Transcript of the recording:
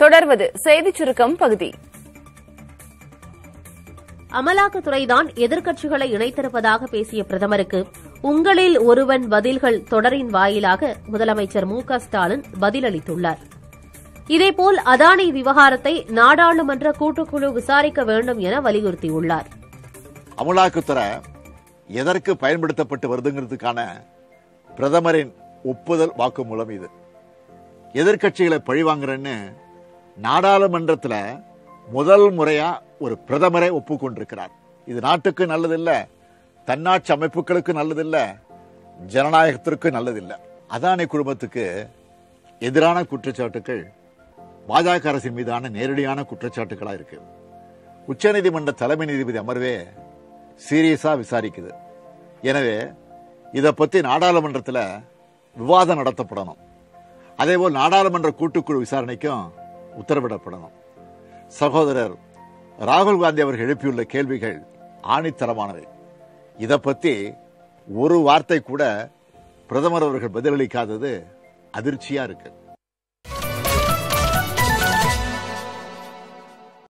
தொடர்வது செய்திச் சுருக்கம் பகுதி அமலாக்கத்துறைதான் எதிர்க்கட்சிகளை இணைத்திருப்பதாக பேசிய பிரதமருக்கு உங்களில் ஒருவன் பதில்கள் தொடரின் வாயிலாக முதலமைச்சர் மு க ஸ்டாலின் பதிலளித்துள்ளார் இதேபோல் அதானி விவகாரத்தை நாடாளுமன்ற கூட்டுக்குழு விசாரிக்க வேண்டும் என வலியுறுத்தியுள்ளார் அமலாக்கத்துறை எதற்கு பயன்படுத்தப்பட்டு வருதுங்கிறதுக்கான பிரதமரின் ஒப்புதல் வாக்குமூலம் இது எதிர்க்கட்சிகளை பழிவாங்குறேன்னு நாடாளுமன்றத்துல முதல் முறையா ஒரு பிரதமரை ஒப்புக்கொண்டிருக்கிறார் இது நாட்டுக்கு நல்லதில்ல தன்னாட்சி அமைப்புகளுக்கு நல்லதில்ல ஜனநாயகத்திற்கு நல்லதில்லை அதானி குழுமத்துக்கு எதிரான குற்றச்சாட்டுகள் பாஜக அரசின் மீதான நேரடியான குற்றச்சாட்டுகளா இருக்கு உச்சநீதிமன்ற தலைமை நீதிபதி அமர்வே சீரியஸா விசாரிக்குது எனவே இதை பத்தி நாடாளுமன்றத்தில் விவாதம் நடத்தப்படணும் அதேபோல் நாடாளுமன்ற கூட்டுக்குழு விசாரணைக்கும் உத்தரவிடப்படணும் சகோதரர் ராகுல் காந்தி அவர்கள் எழுப்பியுள்ள கேள்விகள் ஆணித்தரமானவை இதை பத்தி ஒரு வார்த்தை கூட பிரதமர் அவர்கள் பதிலளிக்காதது அதிர்ச்சியா இருக்கு